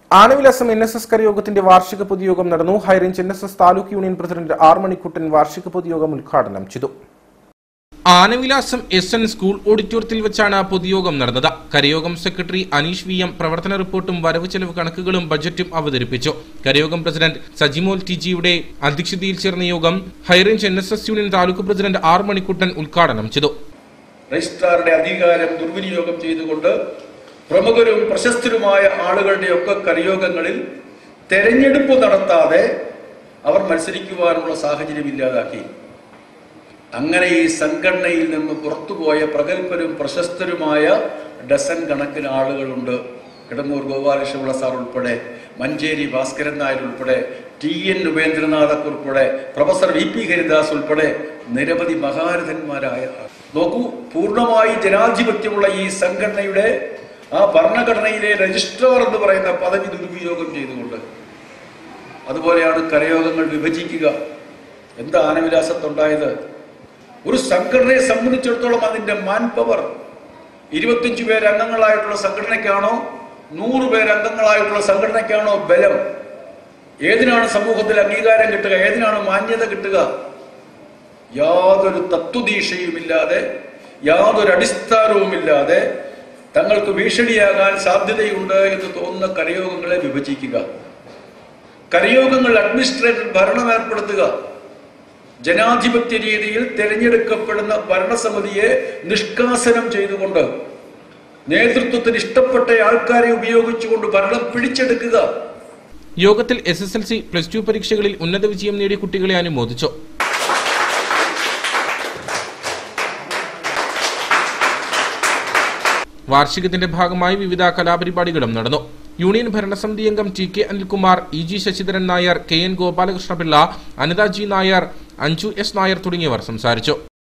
Anavilasam N S S കരയോഗത്തിന്റെ വാർഷിക പൊതുയോഗം നടന്നു high range N S S taluk union president R Manikuttan വാർഷിക പൊതുയോഗം ഉദ്ഘാടനം ചെയ്തു ആനവിലാസം എസ് എൻ സ്കൂൾ ഓഡിറ്റോറിയത്തിൽ വെച്ചാണ് പൊതുയോഗം നടന്നത് karayogam secretary Aneesh V M പ്രവർത്തന റിപ്പോർട്ടും വരവ് ചെലവ് കണക്കുകളും ബജറ്റും അവതരിപ്പിച്ചു കരയോഗം പ്രസിഡന്റ് സജിമോൽ ടി ജിയുടെ അധ്യക്ഷതയിൽ ചേർന്ന യോഗം high range N S S union taluk president R Manikuttan ഉദ്ഘാടനം ചെയ്തു രജിസ്ട്രാറുടെ അധികാരം ദുർവിനിയോഗം ചെയ്തുകൊണ്ട് പ്രമുഖരും പ്രശസ്തരുമായ ആളുകളുടെയൊക്കെ കരയോഗങ്ങളിൽ തെരഞ്ഞെടുപ്പ് നടത്താതെ അവർ മത്സരിക്കുവാനുള്ള സാഹചര്യം ഇല്ലാതാക്കി അങ്ങനെ ഈ സംഘടനയിൽ നിന്ന് പുറത്തുപോയ പ്രഗത്ഭരും പ്രശസ്തരുമായ ഡസൻ കണക്കിന് ആളുകളുണ്ട് കിടങ്ങൂർ ഗോപാലകൃഷ്ണപിള്ള സാർ ഉൾപ്പെടെ മഞ്ചേരി ഭാസ്കരൻ നായർ ഉൾപ്പെടെ ടി എൻ ഉപേന്ദ്രനാഥ് ഉൾപ്പെടെ പ്രൊഫസർ വി പി ഹരിദാസ് ഉൾപ്പെടെ നിരവധി മഹാരഥന്മാരായ ആൾ. നോക്കൂ പൂർണ്ണമായി ജനാധിപത്യമുള്ള ഈ സംഘടനയുടെ ആ ഭരണഘടനയിലെ രജിസ്ട്രാർ എന്ന് പറയുന്ന പദവി ദുരുപയോഗം ചെയ്തുകൊണ്ട് അതുപോലെയാണ് കരയോഗങ്ങൾ വിഭജിക്കുക എന്താ ആനവിലാസത്തുണ്ടായത് ഒരു സംഘടനയെ സംബന്ധിച്ചിടത്തോളം അതിന്റെ മാൻ പവർ ഇരുപത്തിയഞ്ചു പേര് അംഗങ്ങളായിട്ടുള്ള സംഘടനയ്ക്കാണോ നൂറ് പേര് അംഗങ്ങളായിട്ടുള്ള സംഘടനയ്ക്കാണോ ബലം ഏതിനാണ് സമൂഹത്തിൽ അംഗീകാരം കിട്ടുക ഏതിനാണ് മാന്യത കിട്ടുക യാതൊരു തത്വദീക്ഷയുമില്ലാതെ യാതൊരു അടിസ്ഥാനവുമില്ലാതെ തങ്ങൾക്ക് ഭീഷണിയാകാൻ സാധ്യതയുണ്ട് എന്ന് തോന്നുന്ന കരയോഗങ്ങളെ വിഭജിക്കുക കരയോഗങ്ങൾ അഡ്മിനിസ്ട്രേറ്റർ ഭരണം ഏർപ്പെടുത്തുക ജനാധിപത്യ രീതിയിൽ തിരഞ്ഞെടുക്കപ്പെടുന്ന ഭരണസമിതിയെ നിഷ്കാസനം ചെയ്തുകൊണ്ട് നേതൃത്വത്തിന് ഇഷ്ടപ്പെട്ട ആൾക്കാരെ ഉപയോഗിച്ചുകൊണ്ട് ഭരണം പിടിച്ചെടുക്കുക യോഗത്തിൽ S S L C plus two പരീക്ഷകളിൽ ഉന്നത വിജയം നേടിയ കുട്ടികളെ അനുമോദിച്ചു വാർഷികത്തിന്റെ ഭാഗമായി വിവിധ കലാപരിപാടികളും നടന്നു യൂണിയൻ ഭരണസമിതി അംഗം T K Anilkumar E G Sasidharan Nair K N Gopalakrishnapillai Anitha G Nair Anju S Nair തുടങ്ങിയവർ സംസാരിച്ചു